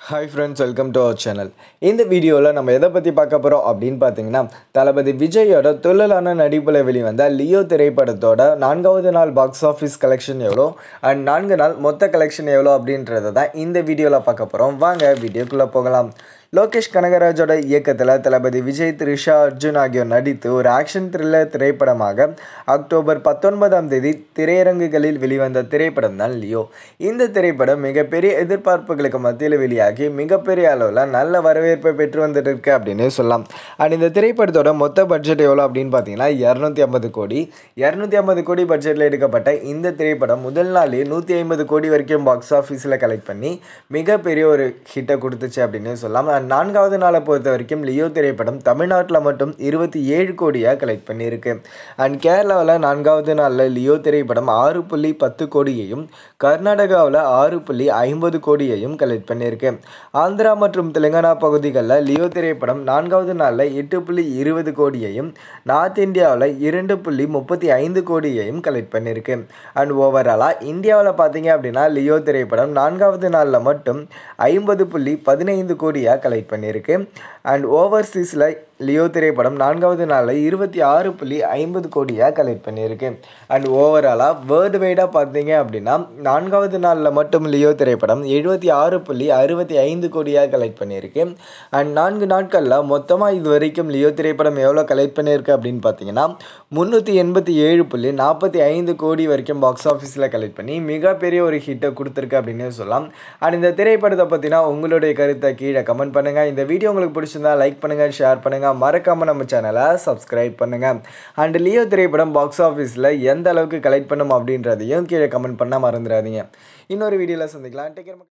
hi friends welcome to our channel இந்த வீடியோவில் நம்ம எதை பற்றி பார்க்க போகிறோம் அப்படின்னு பார்த்தீங்கன்னா தளபதி விஜயோட துள்ளலான நடிப்பில் வெளிவந்த லியோ திரைப்படத்தோட நான்காவது நாள் பாக்ஸ் ஆஃபீஸ் கலெக்ஷன் எவ்வளோ அண்ட் நான்கு நாள் மொத்த கலெக்ஷன் எவ்வளோ அப்படின்றத தான் இந்த வீடியோவில் பார்க்க போகிறோம் வாங்க வீடியோக்குள்ளே போகலாம் லோகேஷ் கனகராஜோட இயக்கத்தில் தளபதி விஜய் த்ரிஷா அர்ஜுன் ஆகியோர் நடித்து ஒரு ஆக்ஷன் த்ரில்லர் திரைப்படமாக அக்டோபர் பத்தொன்பதாம் தேதி திரையரங்குகளில் வெளிவந்த திரைப்படம் தான் லியோ இந்த திரைப்படம் மிகப்பெரிய எதிர்பார்ப்புகளுக்கு மத்தியில் வெளியாகி மிகப்பெரிய அளவில் நல்ல வரவேற்பை பெற்று வந்துட்டு இருக்கு அப்படின்னு சொல்லலாம் அண்ட் இந்த திரைப்படத்தோட மொத்த பட்ஜெட் எவ்வளோ அப்படின்னு பார்த்தீங்கன்னா இரநூத்தி ஐம்பது கோடி இரநூத்தி ஐம்பது கோடி பட்ஜெட்டில் எடுக்கப்பட்ட இந்த திரைப்படம் முதல் நாளே நூற்றி ஐம்பது கோடி வரைக்கும் பாக்ஸ் ஆஃபீஸில் கலெக்ட் பண்ணி மிகப்பெரிய ஒரு ஹிட்டை கொடுத்துச்சு அப்படின்னு சொல்லலாம் And நான்காவது நாளை பொறுத்த வரைக்கும் லியோ திரைப்படம் தமிழ்நாட்டில் மட்டும் இருபத்தி ஏழு கோடியாக கலெக்ட் பண்ணியிருக்கு அண்ட் கேரளாவில் நான்காவது நாளில் லியோ திரைப்படம் ஆறு புள்ளி பத்து கோடியையும் கர்நாடகாவில் ஆறு புள்ளி ஐம்பது கோடியையும் கலெக்ட் பண்ணியிருக்கு ஆந்திரா மற்றும் தெலுங்கானா பகுதிகளில் லியோ திரைப்படம் நான்காவது நாளில் எட்டு புள்ளி இருபது கோடியையும் நார்த் இந்தியாவில் இரண்டு புள்ளி முப்பத்தி ஐந்து கோடியையும் கலெக்ட் பண்ணியிருக்கு அண்ட் ஓவராலாக இந்தியாவில் பார்த்தீங்க அப்படின்னா லியோ திரைப்படம் நான்காவது நாளில் மட்டும் ஐம்பது புள்ளி பதினைந்து கோடியாக கலெக்ட் பண்ணியிருக்கு அண்ட் ஓவர்சீஸில் லியோ திரைப்படம் நான்காவது நாளில் இருபத்தி ஆறு புள்ளி ஐம்பது கோடியாக கலெக்ட் பண்ணியிருக்கு அண்ட் ஓவராலாக வேர்ல்டு வைடாக பார்த்தீங்க அப்படின்னா நான்காவது நாளில் மட்டும் லியோ திரைப்படம் எழுபத்தி ஆறு புள்ளி அறுபத்தி ஐந்து கோடியாக கலெக்ட் பண்ணியிருக்கு அண்ட் நான்கு நாட்களில் மொத்தமாக இது வரைக்கும் லியோ திரைப்படம் எவ்வளோ கலெக்ட் பண்ணியிருக்கு அப்படின்னு பார்த்தீங்கன்னா முந்நூற்றி எண்பத்தி ஏழு புள்ளி நாற்பத்தி ஐந்து கோடி வரைக்கும் பாக்ஸ் ஆஃபீஸில் கலெக்ட் பண்ணி மிகப்பெரிய ஒரு ஹிட்டை கொடுத்துருக்கு அப்படின்னு சொல்லலாம் அண்ட் இந்த திரைப்படத்தை பற்றினா உங்களுடைய கருத்தை கீழே கமெண்ட் பண்ணுங்கள் இந்த வீடியோ உங்களுக்கு பிடிச்சிருந்தா லைக் பண்ணுங்கள் ஷேர் பண்ணுங்கள் மறக்காமல் நம்ம சேனலை சப்ஸ்கிரைப் பண்ணுங்கள் அண்ட் லியோ திரைப்படம் பாக்ஸ் ஆஃபீஸில் எந்த அளவுக்கு கலெக்ட் பண்ணும் அப்படின்றதையும் கீழே கமெண்ட் பண்ண மறந்துடாதீங்க இன்னொரு வீடியோவில் சந்திக்கலாம் டேக் கேர்